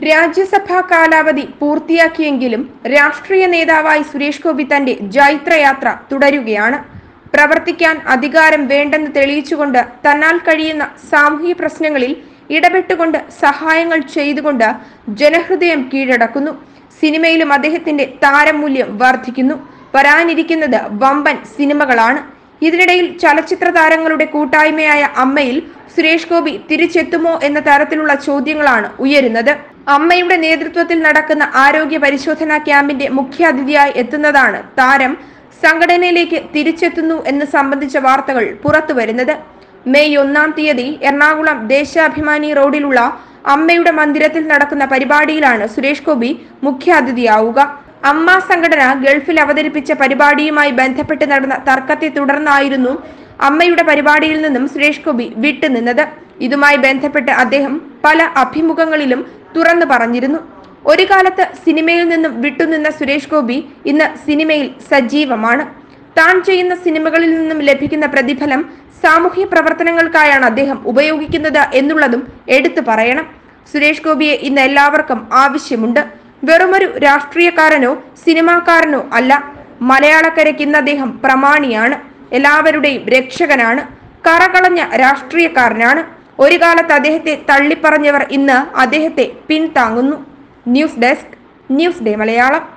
രാജ്യസഭാ കാലാവധി പൂർത്തിയാക്കിയെങ്കിലും രാഷ്ട്രീയ നേതാവായി സുരേഷ് ഗോപി തന്റെ ജൈത്രയാത്ര തുടരുകയാണ് പ്രവർത്തിക്കാൻ അധികാരം വേണ്ടെന്ന് തെളിയിച്ചുകൊണ്ട് തന്നാൽ കഴിയുന്ന സാമൂഹ്യ പ്രശ്നങ്ങളിൽ ഇടപെട്ടുകൊണ്ട് സഹായങ്ങൾ ചെയ്തുകൊണ്ട് ജനഹൃദയം കീഴടക്കുന്നു സിനിമയിലും അദ്ദേഹത്തിന്റെ താരമൂല്യം വർദ്ധിക്കുന്നു വരാനിരിക്കുന്നത് വമ്പൻ സിനിമകളാണ് ഇതിനിടയിൽ ചലച്ചിത്ര താരങ്ങളുടെ കൂട്ടായ്മയായ അമ്മയിൽ സുരേഷ് ഗോപി തിരിച്ചെത്തുമോ എന്ന തരത്തിലുള്ള ചോദ്യങ്ങളാണ് ഉയരുന്നത് അമ്മയുടെ നേതൃത്വത്തിൽ നടക്കുന്ന ആരോഗ്യ പരിശോധനാ ക്യാമ്പിന്റെ മുഖ്യാതിഥിയായി എത്തുന്നതാണ് താരം സംഘടനയിലേക്ക് തിരിച്ചെത്തുന്നു എന്ന് സംബന്ധിച്ച വാർത്തകൾ പുറത്തുവരുന്നത് മെയ് ഒന്നാം തീയതി എറണാകുളം ദേശാഭിമാനി റോഡിലുള്ള അമ്മയുടെ മന്ദിരത്തിൽ നടക്കുന്ന പരിപാടിയിലാണ് സുരേഷ് ഗോപി മുഖ്യാതിഥിയാവുക അമ്മ സംഘടന ഗൾഫിൽ അവതരിപ്പിച്ച പരിപാടിയുമായി ബന്ധപ്പെട്ട് നടന്ന തർക്കത്തെ തുടർന്നായിരുന്നു അമ്മയുടെ പരിപാടിയിൽ നിന്നും സുരേഷ് ഗോപി വിട്ടുനിന്നത് ഇതുമായി ബന്ധപ്പെട്ട് അദ്ദേഹം പല അഭിമുഖങ്ങളിലും തുറന്നു പറഞ്ഞിരുന്നു ഒരു കാലത്ത് സിനിമയിൽ നിന്നും വിട്ടുനിന്ന സുരേഷ് ഗോപി ഇന്ന് സിനിമയിൽ സജീവമാണ് താൻ ചെയ്യുന്ന സിനിമകളിൽ നിന്നും ലഭിക്കുന്ന പ്രതിഫലം സാമൂഹ്യ പ്രവർത്തനങ്ങൾക്കായാണ് അദ്ദേഹം ഉപയോഗിക്കുന്നത് എന്നുള്ളതും എടുത്തു പറയണം സുരേഷ് ഗോപിയെ ഇന്ന് എല്ലാവർക്കും ആവശ്യമുണ്ട് വെറുമൊരു രാഷ്ട്രീയക്കാരനോ സിനിമാക്കാരനോ അല്ല മലയാളക്കരയ്ക്ക് ഇന്ന് അദ്ദേഹം പ്രമാണിയാണ് എല്ലാവരുടെയും രക്ഷകനാണ് കറകളഞ്ഞ രാഷ്ട്രീയക്കാരനാണ് ഒരു കാലത്ത് അദ്ദേഹത്തെ തള്ളിപ്പറഞ്ഞവർ ഇന്ന് അദ്ദേഹത്തെ പിന്താങ്ങുന്നു news desk news day Malayalam